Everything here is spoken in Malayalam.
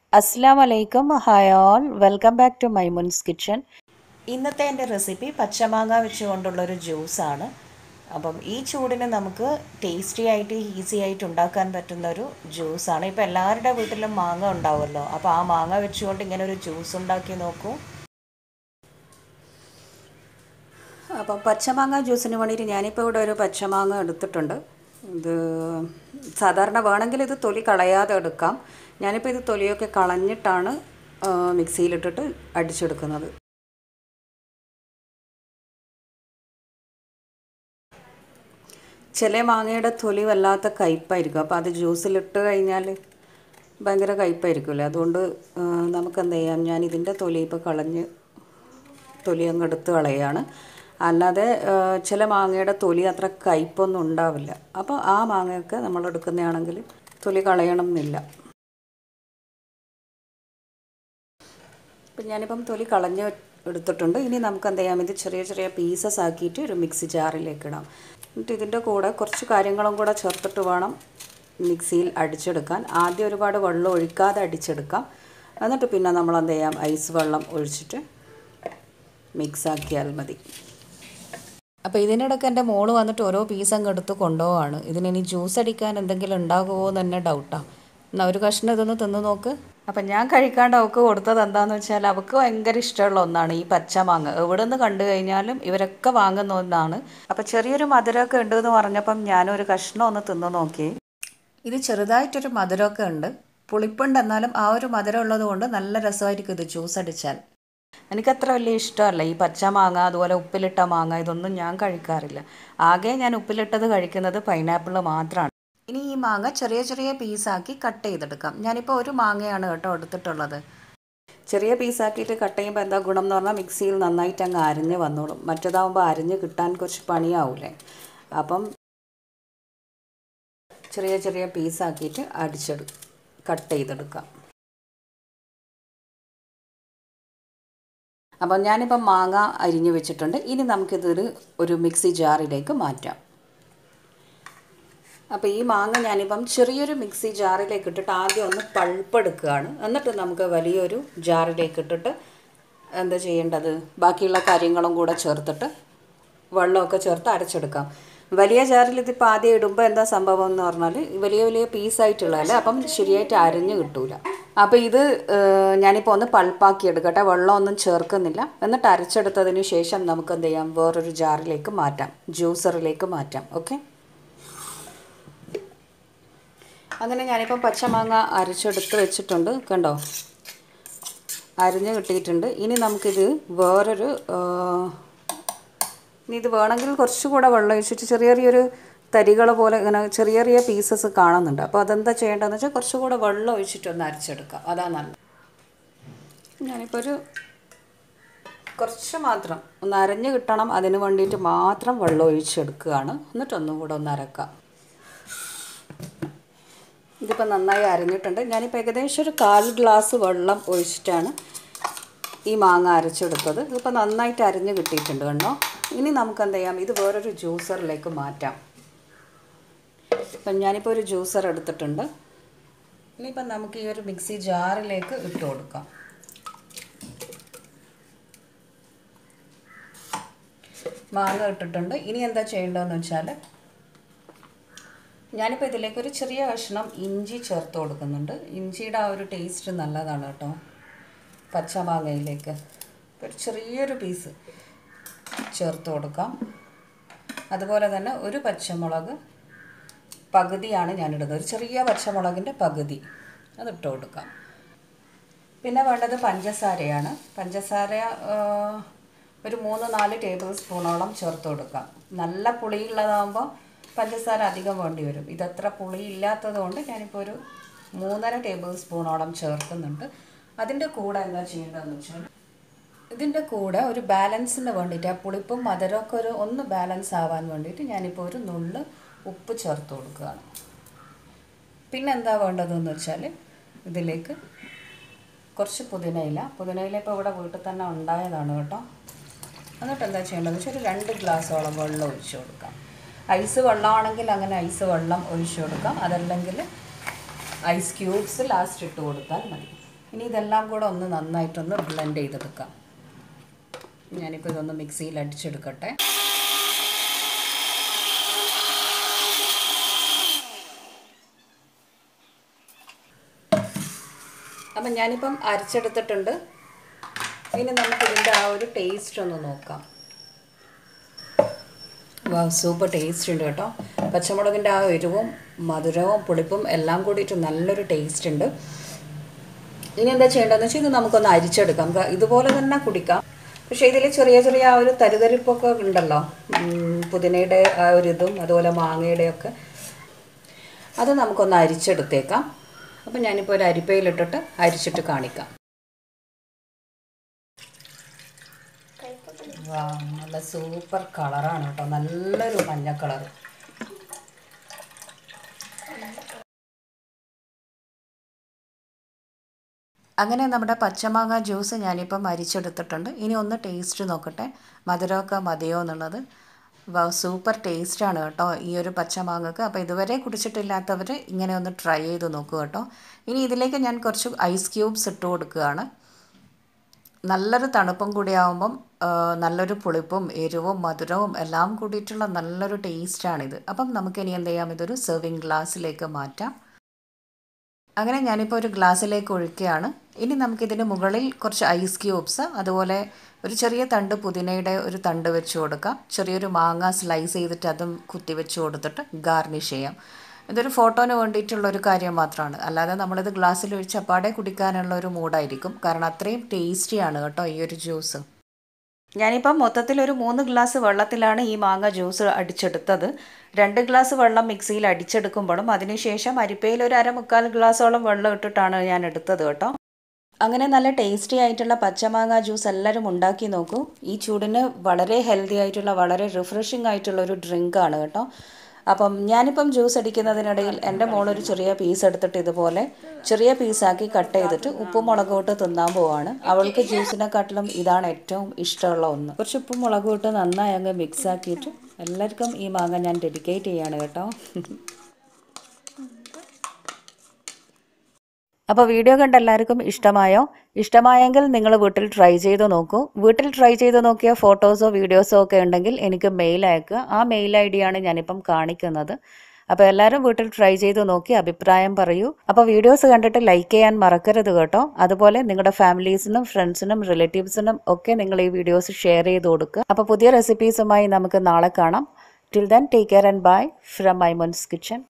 അസ്സാം വലൈക്കും hi all welcome back to Maimoon's kitchen ഇന്നത്തെ എൻ്റെ റെസിപ്പി പച്ചമാങ്ങ വെച്ചുകൊണ്ടുള്ളൊരു ജ്യൂസാണ് അപ്പം ഈ ചൂടിന് നമുക്ക് ടേസ്റ്റി ആയിട്ട് ഈസി ആയിട്ട് ഉണ്ടാക്കാൻ പറ്റുന്ന ഒരു ജ്യൂസാണ് ഇപ്പോൾ എല്ലാവരുടെ വീട്ടിലും മാങ്ങ ഉണ്ടാവുമല്ലോ അപ്പോൾ ആ മാങ്ങ വെച്ചുകൊണ്ട് ഇങ്ങനെ ഒരു ജ്യൂസ് ഉണ്ടാക്കി നോക്കൂ അപ്പം പച്ചമാങ്ങ ജ്യൂസിന് വേണ്ടിയിട്ട് ഞാനിപ്പോൾ ഇവിടെ ഒരു പച്ചമാങ്ങ എടുത്തിട്ടുണ്ട് ഇത് സാധാരണ വേണമെങ്കിൽ ഇത് തൊലി കളയാതെ എടുക്കാം ഞാനിപ്പോൾ ഇത് തൊലിയൊക്കെ കളഞ്ഞിട്ടാണ് മിക്സിയിലിട്ടിട്ട് അടിച്ചെടുക്കുന്നത് ചില മാങ്ങയുടെ തൊലി വല്ലാത്ത കയ്പ്പായിരിക്കും അപ്പോൾ അത് ജ്യൂസിലിട്ട് കഴിഞ്ഞാൽ ഭയങ്കര കയ്പ്പായിരിക്കുമല്ലോ അതുകൊണ്ട് നമുക്ക് എന്ത് ചെയ്യാം ഞാൻ ഇതിൻ്റെ തൊലി ഇപ്പോൾ കളഞ്ഞ് തൊലി അങ്ങ് എടുത്ത് കളയാണ് അല്ലാതെ ചില മാങ്ങയുടെ തൊലി അത്ര കയ്പൊന്നും ഉണ്ടാവില്ല അപ്പോൾ ആ മാങ്ങയൊക്കെ നമ്മൾ എടുക്കുന്നതാണെങ്കിൽ തൊലി കളയണം എന്നില്ല ഇപ്പം ഞാനിപ്പം തൊലി കളഞ്ഞ് എടുത്തിട്ടുണ്ട് ഇനി നമുക്ക് എന്ത് ചെയ്യാം ഇത് ചെറിയ ചെറിയ പീസസ് ആക്കിയിട്ട് ഒരു മിക്സി ജാറിലേക്ക് ഇടാം എന്നിട്ട് ഇതിൻ്റെ കൂടെ കുറച്ച് കാര്യങ്ങളും കൂടെ ചേർത്തിട്ട് വേണം മിക്സിയിൽ അടിച്ചെടുക്കാൻ ആദ്യം ഒരുപാട് വെള്ളം ഒഴിക്കാതെ അടിച്ചെടുക്കാം എന്നിട്ട് പിന്നെ നമ്മൾ എന്ത് ചെയ്യാം ഐസ് വെള്ളം ഒഴിച്ചിട്ട് മിക്സ് ആക്കിയാൽ മതി അപ്പോൾ ഇതിനിടയ്ക്ക് എൻ്റെ മോള് വന്നിട്ട് ഓരോ പീസ് അങ്ങ് എടുത്ത് കൊണ്ടുപോവാണ് ഇതിനി ജ്യൂസ് അടിക്കാൻ എന്തെങ്കിലും ഉണ്ടാകുമോ എന്ന് തന്നെ ഡൗട്ടാണ് എന്നാൽ ഒരു കഷ്ണം ഇതൊന്ന് തിന്ന് നോക്ക് അപ്പം ഞാൻ കഴിക്കാണ്ട് അവൾക്ക് കൊടുത്തത് എന്താണെന്ന് വെച്ചാൽ അവൾക്ക് ഭയങ്കര ഇഷ്ടമുള്ള ഒന്നാണ് ഈ പച്ചമാങ്ങ എവിടെ നിന്ന് കണ്ടു കഴിഞ്ഞാലും ഇവരൊക്കെ വാങ്ങുന്ന ഒന്നാണ് അപ്പം ചെറിയൊരു മധുരമൊക്കെ ഉണ്ട് എന്ന് പറഞ്ഞപ്പം ഞാനൊരു കഷ്ണം ഒന്ന് തിന്ന് നോക്കി ഇത് ചെറുതായിട്ടൊരു മധുരമൊക്കെ ഉണ്ട് പുളിപ്പുണ്ട് എന്നാലും ആ ഒരു മധുരം ഉള്ളത് കൊണ്ട് നല്ല രസമായിരിക്കും ഇത് ജ്യൂസ് അടിച്ചാൽ എനിക്കത്ര വലിയ ഇഷ്ടമല്ല ഈ പച്ച മാങ്ങ അതുപോലെ ഉപ്പിലിട്ട മാങ്ങ ഇതൊന്നും ഞാൻ കഴിക്കാറില്ല ആകെ ഞാൻ ഉപ്പിലിട്ടത് കഴിക്കുന്നത് പൈനാപ്പിൾ മാത്രമാണ് ഇനി ഈ മാങ്ങ ചെറിയ ചെറിയ പീസാക്കി കട്ട് ചെയ്തെടുക്കാം ഞാനിപ്പോൾ ഒരു മാങ്ങയാണ് കേട്ടോ എടുത്തിട്ടുള്ളത് ചെറിയ പീസാക്കിയിട്ട് കട്ട് ചെയ്യുമ്പോൾ എന്താ ഗുണം എന്ന് പറഞ്ഞാൽ മിക്സിയിൽ നന്നായിട്ട് അങ്ങ് അരിഞ്ഞ് വന്നോളും മറ്റേതാകുമ്പോൾ അരിഞ്ഞ് കിട്ടാൻ കുറച്ച് പണിയാവൂലേ അപ്പം ചെറിയ ചെറിയ പീസാക്കിയിട്ട് അടിച്ചെടു കട്ട് ചെയ്തെടുക്കാം അപ്പം ഞാനിപ്പം മാങ്ങ അരിഞ്ഞു വെച്ചിട്ടുണ്ട് ഇനി നമുക്കിതൊരു ഒരു മിക്സി ജാറിലേക്ക് മാറ്റാം അപ്പോൾ ഈ മാങ്ങ ഞാനിപ്പം ചെറിയൊരു മിക്സി ജാറിലേക്ക് ഇട്ടിട്ട് ആദ്യം ഒന്ന് പൾപ്പെടുക്കുകയാണ് എന്നിട്ട് നമുക്ക് വലിയൊരു ജാറിലേക്ക് ഇട്ടിട്ട് എന്താ ചെയ്യേണ്ടത് ബാക്കിയുള്ള കാര്യങ്ങളും കൂടെ ചേർത്തിട്ട് വെള്ളമൊക്കെ ചേർത്ത് അരച്ചെടുക്കാം വലിയ ജാറിൽ ഇതിപ്പോൾ ആദ്യം ഇടുമ്പോൾ എന്താ സംഭവം എന്ന് പറഞ്ഞാൽ വലിയ വലിയ പീസായിട്ടുള്ളതല്ലേ അപ്പം ശരിയായിട്ട് അരിഞ്ഞ് കിട്ടൂല അപ്പോൾ ഇത് ഞാനിപ്പോൾ ഒന്ന് പൾപ്പാക്കി എടുക്കട്ടെ വെള്ളമൊന്നും ചേർക്കുന്നില്ല എന്നിട്ട് അരച്ചെടുത്തതിന് ശേഷം നമുക്ക് എന്ത് ചെയ്യാം വേറൊരു ജാറിലേക്ക് മാറ്റാം ജ്യൂസറിലേക്ക് മാറ്റാം ഓക്കെ അങ്ങനെ ഞാനിപ്പം പച്ചമാങ്ങ അരച്ചെടുത്ത് വെച്ചിട്ടുണ്ട് കണ്ടോ അരിഞ്ഞ് കിട്ടിയിട്ടുണ്ട് ഇനി നമുക്കിത് വേറൊരു ഇനി ഇത് വേണമെങ്കിൽ കുറച്ചുകൂടെ വെള്ളം ഒഴിച്ചിട്ട് ചെറിയ ചെറിയൊരു തരികൾ പോലെ ഇങ്ങനെ ചെറിയ ചെറിയ പീസസ് കാണുന്നുണ്ട് അപ്പോൾ അതെന്താ ചെയ്യേണ്ടതെന്ന് വെച്ചാൽ കുറച്ചുകൂടെ വെള്ളം ഒഴിച്ചിട്ടൊന്ന് അരച്ചെടുക്കാം അതാണ് നല്ലത് ഞാനിപ്പോൾ ഒരു കുറച്ച് മാത്രം ഒന്ന് അരഞ്ഞ് കിട്ടണം അതിന് വേണ്ടിയിട്ട് മാത്രം വെള്ളം ഒഴിച്ചെടുക്കുകയാണ് എന്നിട്ടൊന്നും കൂടെ ഒന്ന് അരക്കാം ഇതിപ്പോൾ നന്നായി അരഞ്ഞിട്ടുണ്ട് ഞാനിപ്പോൾ ഏകദേശം ഒരു കാൽ ഗ്ലാസ് വെള്ളം ഒഴിച്ചിട്ടാണ് ഈ മാങ്ങ അരച്ചെടുത്തത് ഇതിപ്പോൾ നന്നായിട്ട് അരിഞ്ഞ് കിട്ടിയിട്ടുണ്ട് കണ്ടോ ഇനി നമുക്ക് എന്ത് ചെയ്യാം ഇത് വേറൊരു ജ്യൂസറിലേക്ക് മാറ്റാം ഇപ്പം ഞാനിപ്പോൾ ഒരു ജ്യൂസർ എടുത്തിട്ടുണ്ട് ഇനിയിപ്പം നമുക്ക് ഈ ഒരു മിക്സി ജാറിലേക്ക് ഇട്ട് കൊടുക്കാം മാങ്ങ ഇട്ടിട്ടുണ്ട് ഇനി എന്താ ചെയ്യേണ്ടതെന്ന് വെച്ചാൽ ഞാനിപ്പോൾ ഇതിലേക്ക് ഒരു ചെറിയ കഷ്ണം ഇഞ്ചി ചേർത്ത് കൊടുക്കുന്നുണ്ട് ഇഞ്ചിയുടെ ആ ഒരു ടേസ്റ്റ് നല്ലതാണ് കേട്ടോ പച്ചമാങ്ങയിലേക്ക് ഒരു ചെറിയൊരു പീസ് ചേർത്ത് കൊടുക്കാം അതുപോലെ തന്നെ ഒരു പച്ചമുളക് പകുതിയാണ് ഞാനിടുന്നത് ഒരു ചെറിയ പച്ചമുളകിൻ്റെ പകുതി അതിട്ട് കൊടുക്കാം പിന്നെ വേണ്ടത് പഞ്ചസാരയാണ് പഞ്ചസാര ഒരു മൂന്ന് നാല് ടേബിൾ സ്പൂണോളം ചേർത്ത് കൊടുക്കാം നല്ല പുളിയുള്ളതാകുമ്പോൾ പഞ്ചസാര അധികം വേണ്ടി വരും ഇതത്ര പുളി ഇല്ലാത്തത് കൊണ്ട് ഞാനിപ്പോൾ ഒരു മൂന്നര ടേബിൾ സ്പൂണോളം ചേർക്കുന്നുണ്ട് അതിൻ്റെ കൂടെ എന്താ ചെയ്യേണ്ടതെന്ന് വെച്ചാൽ ഇതിൻ്റെ കൂടെ ഒരു ബാലൻസിന് വേണ്ടിയിട്ട് ആ പുളിപ്പും മധുരമൊക്കെ ഒരു ഒന്ന് ബാലൻസ് ആവാൻ വേണ്ടിയിട്ട് ഞാനിപ്പോൾ ഒരു നുള്ള് ഉപ്പ് ചേർത്ത് കൊടുക്കുകയാണ് പിന്നെ എന്താ വേണ്ടതെന്ന് വെച്ചാൽ ഇതിലേക്ക് കുറച്ച് പുതിനയില പുതിനയില ഇപ്പോൾ ഇവിടെ വീട്ടിൽ തന്നെ ഉണ്ടായതാണ് കേട്ടോ എന്നിട്ട് എന്താ ചെയ്യേണ്ടതെന്ന് വെച്ചാൽ ഒരു രണ്ട് ഗ്ലാസ്സോളം വെള്ളം ഒഴിച്ചു കൊടുക്കാം ഐസ് വെള്ളമാണെങ്കിൽ അങ്ങനെ ഐസ് വെള്ളം ഒഴിച്ചു കൊടുക്കാം അതല്ലെങ്കിൽ ഐസ് ക്യൂബ്സ് ലാസ്റ്റ് ഇട്ട് കൊടുത്താൽ മതി ഇനി ഇതെല്ലാം കൂടെ ഒന്ന് നന്നായിട്ടൊന്ന് ബ്ലെൻഡ് ചെയ്തെടുക്കാം ഞാനിപ്പോൾ ഇതൊന്ന് മിക്സിയിൽ അടിച്ചെടുക്കട്ടെ അപ്പം ഞാനിപ്പം അരച്ചെടുത്തിട്ടുണ്ട് ഇനി നമുക്ക് ഇതിൻ്റെ ആ ഒരു ടേസ്റ്റ് ഒന്ന് നോക്കാം വാ സൂപ്പർ ടേസ്റ്റ് ഉണ്ട് കേട്ടോ പച്ചമുളകിൻ്റെ ആ എരിവും മധുരവും പുളിപ്പും എല്ലാം കൂടിയിട്ട് നല്ലൊരു ടേസ്റ്റ് ഉണ്ട് ഇനി എന്താ ചെയ്യേണ്ടതെന്ന് വെച്ചാൽ ഇത് നമുക്കൊന്ന് അരിച്ചെടുക്കാം ക- ഇതുപോലെ തന്നെ കുടിക്കാം പക്ഷേ ഇതിൽ ചെറിയ ചെറിയ ആ ഒരു തരിതരിപ്പൊക്കെ ഉണ്ടല്ലോ ഉം, പുതിനയുടെ ആ ഒരു ഇതും അതുപോലെ മാങ്ങയുടെ ഒക്കെ അത് നമുക്കൊന്ന് അരിച്ചെടുത്തേക്കാം അപ്പം ഞാനിപ്പോൾ ഒരു അരിപ്പയിലിട്ടിട്ട് അരിച്ചിട്ട് കാണിക്കാം വാ നല്ല സൂപ്പർ കളറാണ് കേട്ടോ നല്ലൊരു മഞ്ഞ കളർ അങ്ങനെ നമ്മുടെ പച്ചമാങ്ങ ജ്യൂസ് ഞാനിപ്പം അരിച്ചെടുത്തിട്ടുണ്ട് ഇനി ഒന്ന് ടേസ്റ്റ് നോക്കട്ടെ മധുരമൊക്കെ മതിയോ എന്നുള്ളത് വാ സൂപ്പർ ടേസ്റ്റാണ് കേട്ടോ ഈ ഒരു പച്ചമാങ്ങക്ക് അപ്പോൾ ഇതുവരെ കുടിച്ചിട്ടില്ലാത്തവർ ഇങ്ങനെ ഒന്ന് ട്രൈ ചെയ്ത് നോക്കൂ കേട്ടോ ഇനി ഇതിലേക്ക് ഞാൻ കുറച്ച് ഐസ് ക്യൂബ്സ് ഇട്ട് കൊടുക്കുകയാണ് നല്ലൊരു തണുപ്പും കൂടി ആകുമ്പം ആ, നല്ലൊരു പുളിപ്പും എരിവും മധുരവും എല്ലാം കൂടിയിട്ടുള്ള നല്ലൊരു ടേസ്റ്റാണിത് അപ്പം നമുക്കിനി എന്ത് ചെയ്യാം ഇതൊരു സെർവിങ് ഗ്ലാസ്സിലേക്ക് മാറ്റാം അങ്ങനെ ഞാനിപ്പോൾ ഒരു ഗ്ലാസ്സിലേക്ക് ഒഴിക്കുകയാണ് ഇനി നമുക്കിതിന് മുകളിൽ കുറച്ച് ഐസ് ക്യൂബ്സ് അതുപോലെ ഒരു ചെറിയ തണ്ട് പുതിനയുടെ ഒരു തണ്ട് വെച്ച് കൊടുക്കാം ചെറിയൊരു മാങ്ങ സ്ലൈസ് ചെയ്തിട്ട് അതും കുത്തി വെച്ച് കൊടുത്തിട്ട് ഗാർണിഷ് ചെയ്യാം ഇതൊരു ഫോട്ടോന് വേണ്ടിയിട്ടുള്ള ഒരു കാര്യം മാത്രമാണ് അല്ലാതെ നമ്മളിത് ഗ്ലാസ്സിൽ ഒഴിച്ച് അപ്പാടെ കുടിക്കാനുള്ള ഒരു മൂഡായിരിക്കും കാരണം അത്രയും ടേസ്റ്റിയാണ് കേട്ടോ ഈ ഒരു ജ്യൂസ് ഞാനിപ്പം മൊത്തത്തിൽ ഒരു മൂന്ന് ഗ്ലാസ് വെള്ളത്തിലാണ് ഈ മാങ്ങ ജ്യൂസ് അടിച്ചെടുത്തത് രണ്ട് ഗ്ലാസ് വെള്ളം മിക്സിയിൽ അടിച്ചെടുക്കുമ്പോഴും അതിനുശേഷം അരിപ്പയിൽ ഒരു അരമുക്കാൽ ഗ്ലാസോളം വെള്ളം ഇട്ടിട്ടാണ് ഞാൻ എടുത്തത് കേട്ടോ അങ്ങനെ നല്ല ടേസ്റ്റി ആയിട്ടുള്ള പച്ചമാങ്ങ ജ്യൂസ് എല്ലാവരും ഉണ്ടാക്കി നോക്കൂ ഈ ചൂടിന് വളരെ ഹെൽത്തി ആയിട്ടുള്ള വളരെ റിഫ്രഷിംഗ് ആയിട്ടുള്ള ഒരു ഡ്രിങ്കാണ് കേട്ടോ അപ്പം ഞാനിപ്പം ജ്യൂസ് അടിക്കുന്നതിനിടയിൽ എൻ്റെ മോളൊരു ചെറിയ പീസ് എടുത്തിട്ട് ഇതുപോലെ ചെറിയ പീസാക്കി കട്ട് ചെയ്തിട്ട് ഉപ്പും മുളകും ഇട്ട് തിന്നാൻ പോവാണ് അവൾക്ക് ജ്യൂസിനെക്കാട്ടിലും ഇതാണ് ഏറ്റവും ഇഷ്ടമുള്ള ഒന്ന് കുറച്ച് ഉപ്പും മുളകും ഇട്ട് നന്നായി അങ്ങ് മിക്സ് ആക്കിയിട്ട് എല്ലാവർക്കും ഈ മാങ്ങ ഞാൻ ഡെഡിക്കേറ്റ് ചെയ്യാണ് കേട്ടോ അപ്പോൾ വീഡിയോ കണ്ട എല്ലാവർക്കും ഇഷ്ടമായോ ഇഷ്ടമായെങ്കിൽ നിങ്ങൾ വീട്ടിൽ ട്രൈ ചെയ്ത് നോക്കൂ വീട്ടിൽ ട്രൈ ചെയ്ത് നോക്കിയ ഫോട്ടോസോ വീഡിയോസോ ഒക്കെ ഉണ്ടെങ്കിൽ എനിക്ക് മെയിൽ അയക്കുക ആ മെയിൽ ഐ ഡിയാണ് ഞാനിപ്പം കാണിക്കുന്നത് അപ്പോൾ എല്ലാവരും വീട്ടിൽ ട്രൈ ചെയ്ത് നോക്കി അഭിപ്രായം പറയൂ അപ്പോൾ വീഡിയോസ് കണ്ടിട്ട് ലൈക്ക് ചെയ്യാൻ മറക്കരുത് കേട്ടോ അതുപോലെ നിങ്ങളുടെ ഫാമിലീസിനും ഫ്രണ്ട്സിനും റിലേറ്റീവ്സിനും ഒക്കെ നിങ്ങൾ ഈ വീഡിയോസ് ഷെയർ ചെയ്ത് കൊടുക്കുക അപ്പോൾ പുതിയ റെസിപ്പീസുമായി നമുക്ക് നാളെ കാണാം till then take care and bye from Maimoon's kitchen